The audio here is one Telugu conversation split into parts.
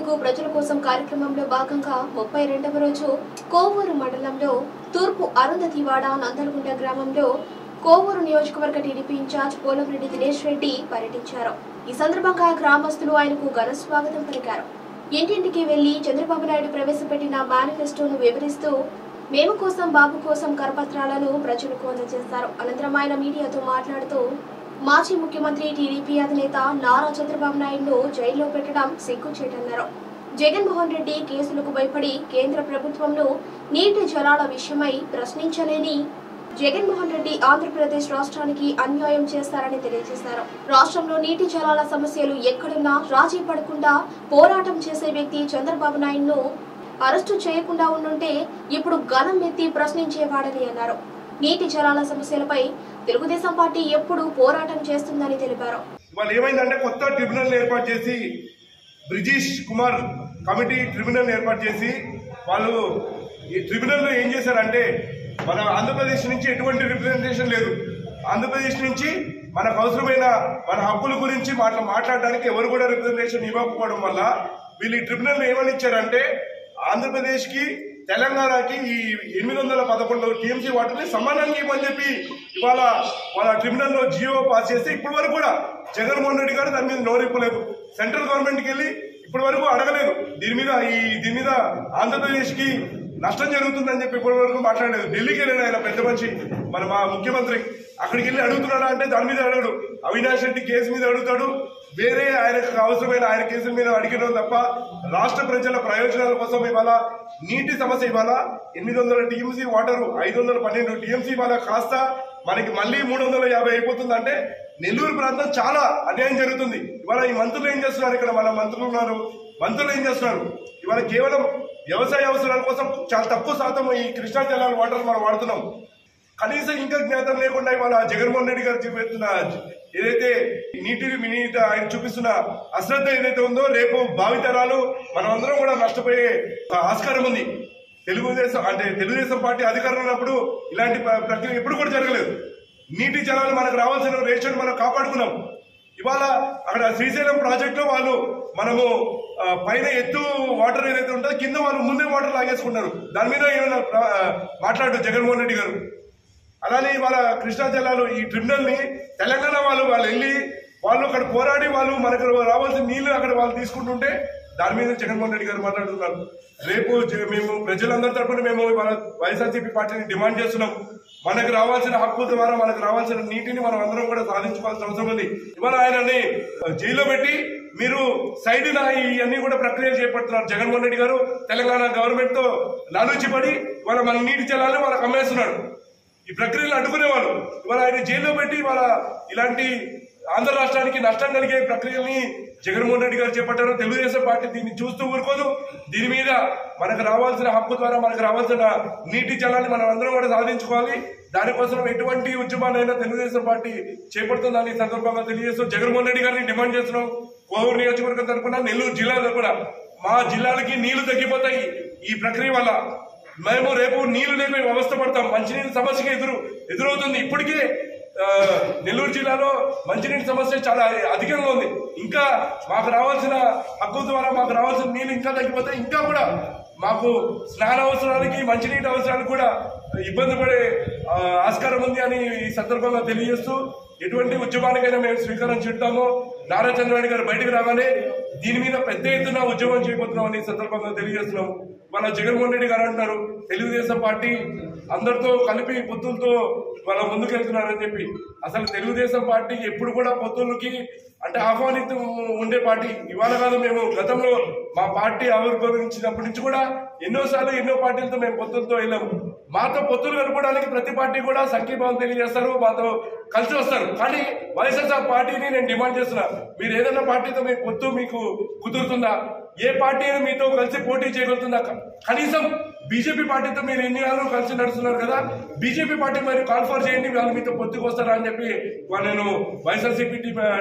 వెలుగు ప్రజల కోసం కార్యక్రమంలో భాగంగా ముప్పై రెండవ రోజు కోవూరు మండలంలో తూర్పు అరుంధతివాడ నందలగుంట గ్రామంలో కోవూరు నియోజకవర్గ టీడీపీ ఇన్ఛార్జ్ పోలంరెడ్డి దినేష్ రెడ్డి పర్యటించారు ఈ సందర్భంగా గ్రామస్తులు ఆయనకు ఘన స్వాగతం పలికారు ఇంటింటికి వెళ్లి చంద్రబాబు నాయుడు ప్రవేశపెట్టిన మేనిఫెస్టోను వివరిస్తూ మేము కోసం బాబు కోసం కరపత్రాలను ప్రజలకు అందజేస్తారు అనంతరం ఆయన మీడియాతో మాట్లాడుతూ మాజీ ముఖ్యమంత్రి టీడీపీ అధినేత నారా చంద్రబాబు నాయుడును జైల్లో పెట్టడం సిగ్గుచేటన్నారు జగన్మోహన్ రెడ్డి కేసులకు భయపడి కేంద్ర ప్రభుత్వంలో నీటి జలాల విషయమై ప్రశ్నించలేని జగన్మోహన్ రెడ్డి ఆంధ్రప్రదేశ్ రాష్ట్రానికి అన్యాయం చేస్తారని తెలియజేశారు రాష్ట్రంలో నీటి జలాల సమస్యలు ఎక్కడున్నా రాజీ పడకుండా పోరాటం చేసే వ్యక్తి చంద్రబాబు నాయుడును అరెస్టు చేయకుండా ఉండుంటే ఇప్పుడు గలం ఎత్తి ప్రశ్నించేవాడని అన్నారు నీటి జలాల సమస్యలపై తెలుగుదేశం పార్టీ ఎప్పుడు పోరాటం చేస్తుందని తెలిపారు ఇవాళ ఏమైందంటే కొత్త ట్రిబ్యునల్ ఏర్పాటు చేసి బ్రిజేష్ కుమార్ కమిటీ ట్రిబ్యునల్ ఏర్పాటు చేసి వాళ్ళు ఈ ట్రిబ్యునల్లో ఏం చేశారంటే మన ఆంధ్రప్రదేశ్ నుంచి ఎటువంటి రిప్రజెంటేషన్ లేదు ఆంధ్రప్రదేశ్ నుంచి మనకు అవసరమైన మన హక్కుల గురించి మాట్లా మాట్లాడడానికి ఎవరు కూడా రిప్రజెంటేషన్ ఇవ్వకపోవడం వల్ల వీళ్ళు ఈ ట్రిబ్యునల్ ఏమని ఇచ్చారంటే ఆంధ్రప్రదేశ్కి తెలంగాణకి ఈ ఎనిమిది వందల పదకొండు టీఎంసీ వాటిని సమానంగా ఇవ్వని చెప్పి ఇవాళ వాళ్ళ ట్రిబ్యునల్ లో జియో పాస్ చేస్తే ఇప్పటి వరకు కూడా జగన్మోహన్ రెడ్డి గారు దాని మీద నోరిప్పలేదు సెంట్రల్ గవర్నమెంట్కి వెళ్ళి ఇప్పటి వరకు అడగలేదు దీని మీద ఈ దీని మీద ఆంధ్రప్రదేశ్ కి నష్టం జరుగుతుందని చెప్పి ఇప్పటి వరకు మాట్లాడలేదు ఢిల్లీకి వెళ్ళాడు ఆయన పెద్ద మనిషి మన మా ముఖ్యమంత్రి అక్కడికి వెళ్ళి అడుగుతున్నాడా అంటే దాని మీద అడగడు అవినాష్ రెడ్డి కేసు మీద అడుగుతాడు వేరే ఆయనకు అవసరమైన ఆయన కేసుల మీద అడిగడం తప్ప రాష్ట్ర ప్రజల ప్రయోజనాల కోసం ఇవాళ నీటి సమస్య ఇవాళ ఎనిమిది వందల టీఎంసీ వాటర్ ఐదు వందల పన్నెండు టీఎంసీ ఇవాళ కాస్త మనకి మళ్ళీ మూడు వందల యాభై అయిపోతుందంటే నెల్లూరు ప్రాంతం చాలా అన్యాయం జరుగుతుంది ఇవాళ ఈ మంత్రులు ఏం చేస్తున్నారు ఇక్కడ మన మంత్రులు ఉన్నారు మంత్రులు ఏం చేస్తున్నారు ఇవాళ కేవలం వ్యవసాయ అవసరాల కోసం చాలా తక్కువ శాతం ఈ కృష్ణా జలాల వాటర్ మనం వాడుతున్నాం కనీసం ఇంకా జ్ఞాతం లేకుండా ఇవాళ జగన్మోహన్ రెడ్డి గారు చూపెడుతున్న ఏదైతే నీటి నీటి ఆయన చూపిస్తున్న అశ్రద్ధ ఏదైతే ఉందో రేపు భావితరాలు మనం అందరం కూడా నష్టపోయే ఆస్కారం ఉంది తెలుగుదేశం అంటే తెలుగుదేశం పార్టీ అధికారంలో ఉన్నప్పుడు ఇలాంటి ప్ర- ప్రక్రియ ఎప్పుడు కూడా జరగలేదు నీటి జలాలు మనకు రావాల్సిన రేషన్ మనం కాపాడుకున్నాం ఇవాళ అక్కడ శ్రీశైలం ప్రాజెక్టులో వాళ్ళు మనము ఆ, పైన ఎత్తు వాటర్ ఏదైతే ఉంటుందో కింద వాళ్ళు ముందే వాటర్ లాగేసుకుంటారు దాని మీద ఏమైనా ప్ర- ఆ, మాట్లాడు జగన్మోహన్ రెడ్డి గారు అలానే ఇవాళ కృష్ణా జిల్లాలో ఈ ట్రిబ్యునల్ ని తెలంగాణ వాళ్ళు వాళ్ళు వెళ్ళి వాళ్ళు అక్కడ పోరాడి వాళ్ళు మనకు రావాల్సిన నీళ్లు అక్కడ వాళ్ళు తీసుకుంటుంటే దాని మీద జగన్మోహన్ రెడ్డి గారు మాట్లాడుతున్నారు రేపు జ- మేము ప్రజలందరి తరపున మేము ఇవాళ వైఎస్ఆర్సీపీ పార్టీని డిమాండ్ చేస్తున్నాం మనకు రావాల్సిన హక్కు ద్వారా మనకు రావాల్సిన నీటిని మనం అందరం కూడా సాధించుకోవాల్సిన అవసరం ఉంది ఇవాళ ఆయనని జైల్లో పెట్టి మీరు సైడ్ ఇవన్నీ కూడా ప్రక్రియలు చేపడుతున్నారు జగన్మోహన్ రెడ్డి గారు తెలంగాణ గవర్నమెంట్ తో లాలూచిపడి ఇవాళ మన నీటి జలాలు వాళ్ళకి అమ్మేస్తున్నాడు ఈ ప్రక్రియలు అడ్డుకునేవాళ్ళు ఇవాళ ఆయన జైల్లో పెట్టి ఇవాళ ఇలాంటి ఆంధ్ర రాష్ట్రానికి నష్టం కలిగే ప్రక్రియల్ని జగన్మోహన్ రెడ్డి గారు చేపట్టారు తెలుగుదేశం పార్టీ దీన్ని చూస్తూ ఊరుకోదు దీని మీద మనకు రావాల్సిన హక్కు ద్వారా మనకు రావాల్సిన నీటి జలాన్ని మనం అందరం కూడా సాధించుకోవాలి దానికోసం ఎటువంటి ఉద్యమాలైనా తెలుగుదేశం పార్టీ చేపడుతుందని ఈ సందర్భంగా తెలియజేస్తూ జగన్మోహన్ రెడ్డి గారిని డిమాండ్ చేస్తున్నాం కోవూరు నియోజకవర్గం తరపున నెల్లూరు జిల్లా తరపున మా జిల్లాలకి నీళ్లు తగ్గిపోతాయి ఈ ప్రక్రియ వల్ల మేము రేపు నీళ్లు లేని వ్యవస్థ పడతాం మంచినీళ్ళ సమస్యకి ఎదురు ఎదురవుతుంది ఇప్పటికే ఆ, నెల్లూరు జిల్లాలో మంచినీటి సమస్య చాలా అధికంగా ఉంది ఇంకా మాకు రావాల్సిన హక్కు ద్వారా మాకు రావాల్సిన నీళ్ళు ఇంకా తగ్గిపోతే ఇంకా కూడా మాకు స్నాన అవసరాలకి మంచినీటి అవసరాలకు కూడా ఇబ్బంది పడే ఆ, ఆస్కారం ఉంది అని ఈ సందర్భంగా తెలియజేస్తూ ఎటువంటి ఉద్యమానికైనా మేము స్వీకారం చుట్టామో నారా చంద్రబాబు గారు బయటకు రాగానే దీని మీద పెద్ద ఎత్తున ఉద్యమం చేయబోతున్నామని ఈ సందర్భంగా తెలియజేస్తున్నాం మన జగన్మోహన్ రెడ్డి గారు అంటారు తెలుగుదేశం పార్టీ అందరితో కలిపి పొత్తులతో వాళ్ళ ముందుకెళ్తున్నారని చెప్పి అసలు తెలుగుదేశం పార్టీ ఎప్పుడు కూడా పొత్తులకి అంటే ఆహ్వానితం ఉండే పార్టీ ఇవాళ కాదు మేము గతంలో మా పార్టీ ఆవిర్భవించినప్పటి నుంచి కూడా ఎన్నోసార్లు ఎన్నో పార్టీలతో మేము పొత్తులతో వెళ్ళాము మాతో పొత్తులు కలుపుకోవడానికి ప్రతి పార్టీ కూడా సంఖ్యభావం తెలియజేస్తారు మాతో కలిసి వస్తారు కానీ వైఎస్ఆర్ పార్టీని నేను డిమాండ్ చేస్తున్నా మీరు ఏదైనా పార్టీతో మీ పొత్తు మీకు కుదురుతుందా ఏ పార్టీ అయినా మీతో కలిసి పోటీ చేయగలుగుతుందా కనీసం బీజేపీ పార్టీతో మీరు ఎన్ని రోజులు కలిసి నడుస్తున్నారు కదా బీజేపీ పార్టీ మరి కాన్ఫర్ చేయండి వాళ్ళు మీతో పొత్తుకు వస్తారా అని చెప్పి వాళ్ళ నేను వైఎస్ఆర్సీపీ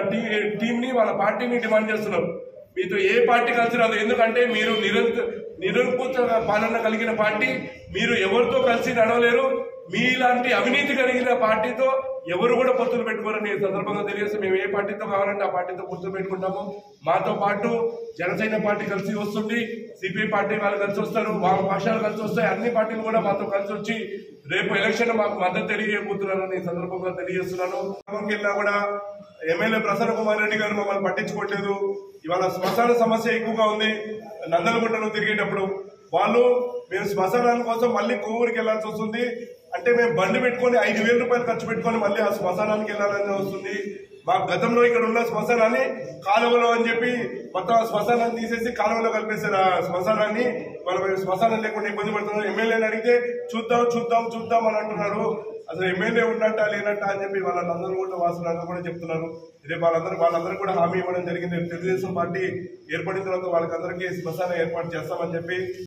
టీం ని వాళ్ళ పార్టీని డిమాండ్ చేస్తున్నాను మీతో ఏ పార్టీ కలిసి రాదు ఎందుకంటే మీరు నిరంతర నిరంకుశ పాలన కలిగిన పార్టీ మీరు ఎవరితో కలిసి నడవలేరు మీలాంటి అవినీతి కలిగిన పార్టీతో ఎవరు కూడా పొత్తులు పెట్టుకోరని ఈ సందర్భంగా తెలియజేస్తే మేము ఏ పార్టీతో కావాలంటే ఆ పార్టీతో పొత్తులు పెట్టుకుంటాము మాతో పాటు జనసేన పార్టీ కలిసి వస్తుంది సిపిఐ పార్టీ వాళ్ళు కలిసి వస్తారు వాళ్ళ పక్షాలు కలిసి వస్తాయి అన్ని పార్టీలు కూడా మాతో కలిసి వచ్చి రేపు ఎలక్షన్ మాకు మద్దతు తెలియజేయబోతున్నారని ఈ సందర్భంగా తెలియజేస్తున్నాను గ్రామంకి వెళ్ళినా కూడా ఎమ్మెల్యే ప్రసన్న కుమార్ రెడ్డి గారు మమ్మల్ని పట్టించుకోవట్లేదు ఇవాళ శ్మశాన సమస్య ఎక్కువగా ఉంది నందలగుంటలో తిరిగేటప్పుడు వాళ్ళు మేము శ్మశానాల కోసం మళ్ళీ కొవ్వూరికి వెళ్లాల్సి వస్తుంది అంటే మేము బండి పెట్టుకొని ఐదు వేల రూపాయలు ఖర్చు పెట్టుకొని మళ్ళీ ఆ శ్మశానానికి వెళ్ళాలని వస్తుంది మా గతంలో ఇక్కడ ఉన్న శ్మశానాన్ని కాలువలో అని చెప్పి మొత్తం ఆ శ్మశానాన్ని తీసేసి కాలువలో కలిపేశారు ఆ శ్మశానాన్ని మనం శ్మశానం లేకుండా ఇబ్బంది పడుతున్నాం ఎమ్మెల్యేని అడిగితే చూద్దాం చూద్దాం చూద్దాం అని అంటున్నారు అసలు ఎమ్మెల్యే ఉన్నట్ట లేనట్ట అని చెప్పి వాళ్ళందరూ కూడా వాసులందరూ కూడా చెప్తున్నారు రేపు వాళ్ళందరూ వాళ్ళందరూ కూడా హామీ ఇవ్వడం జరిగింది రేపు తెలుగుదేశం పార్టీ ఏర్పడిన తర్వాత వాళ్ళకందరికీ శ్మశానం ఏర్పాటు చేస్తామని చెప్పి